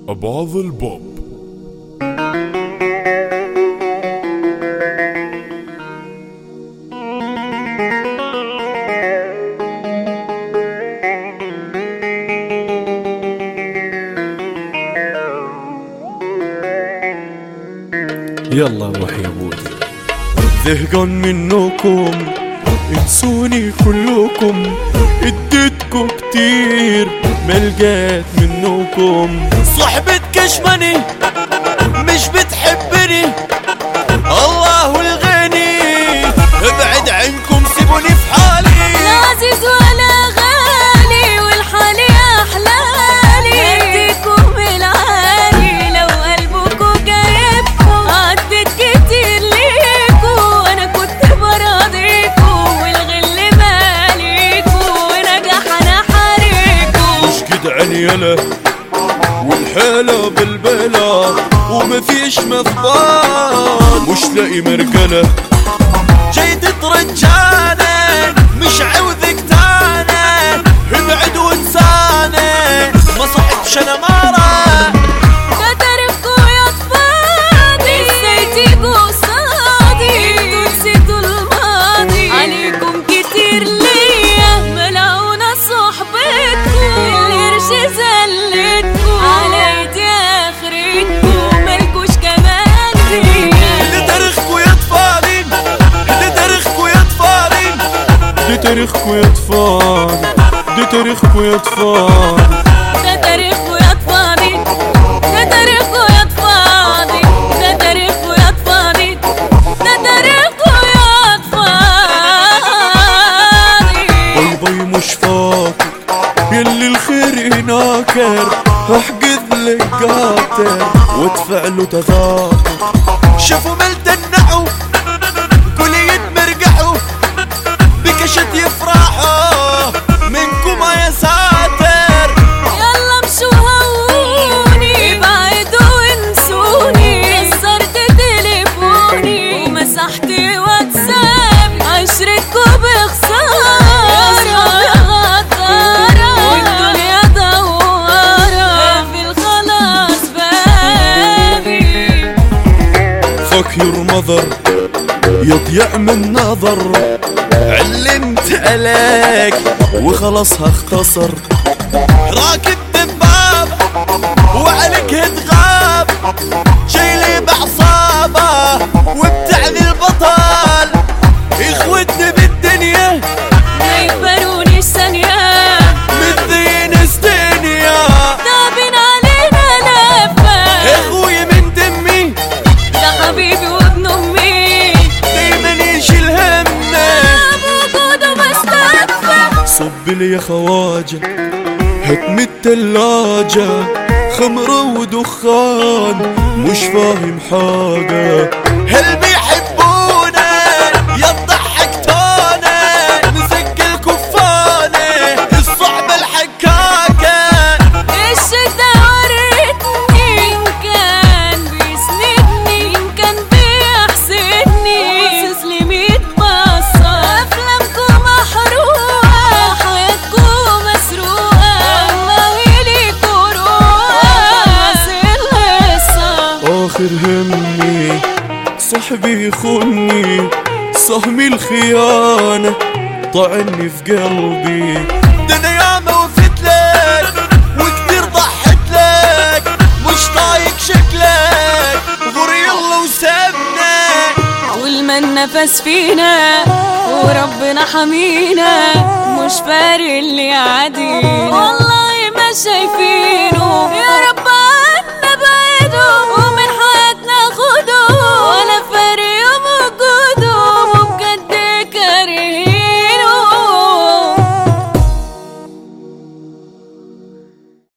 أبعض البوب يلا روح يا بودي زهقان منكم انسوني كلكم اديتكم كتير ملقات منكم صحبة كشمني مش بتحبني الله الغني ابعد عنكم سيبوني في حالي لا عزيز ولا غالي والحالي احلالي اديكم العالي لو قلبكوا جايبكوا عدت كتير ليكوا انا كنت براضيكوا والغل ماليكوا ونجح انا حريكوا مش جدعان يلا والحالة بالبلا ومفيش مثبان مش لاقي مرجلة جاي تترجاني مش عوذك تاني ابعد وانساني ما صحبش انا مرة ده تاريخكوا يا طفادي ازاي تيجوا قصادي انتوا نسيتوا الماضي عليكم كتير ليا ملعونة صحبتكم القرش زلتكم على ايدي اخرتكم مالكوش كمان فيا ده تاريخكوا يا طفالين ده تاريخكوا يا طفالين دي تاريخكوا يا طفال دي تاريخكوا يا طفال ده تاريخكوا يا طفادي ده تاريخكوا يا طفادي ده تاريخكوا يا طفادي ده تاريخكوا يا طفادي باي باي مش فاكر يلي الخير يناكر احجز لك قاتر وادفع له تذاكر شافوا ملتنعوا كل يتمرقعوا بكشت يفرحوا منكم يا ساتر يلا مشوا هوني بعدوا وانسوني كسرت تليفوني ومسحت واتساب عشرتكوا بخسارة يا غدارة والدنيا دوارة في الخلاص بابي فك يور مذر يضيع من نظر علمت عليك وخلاص هختصر راكب دباب وعليك تغاب شايلي بعصابه وبتعني البطل اخوتنا بالدنيا ما يكبرونيش ثانية متذين استنيا طابين علينا لفة اخوي من دمي ده حبيبي وابن امي دايما يشيل همه وجوده مستكفى صب لي يا خواجة هتم التلاجة خمرة ودخان مش فاهم حاجة هل بيحبونا يا ضحكتونا نسك الكفانة الصعبة الحكاكة الشتا ورتني إن كان بيسندني إن كان بيحسدني تسلمي تبصر أفلامكم محروقة حياتكم مسروقة مواويلكوا روقة القصة آخر همي صاحبي يخوني سهمي الخيانة طعني في قلبي ده انا ياما وفت لك وكتير ضحت لك مش طايق شكلك غور يلا وسابنا طول ما النفس فينا وربنا حمينا مش فارق اللي عادي والله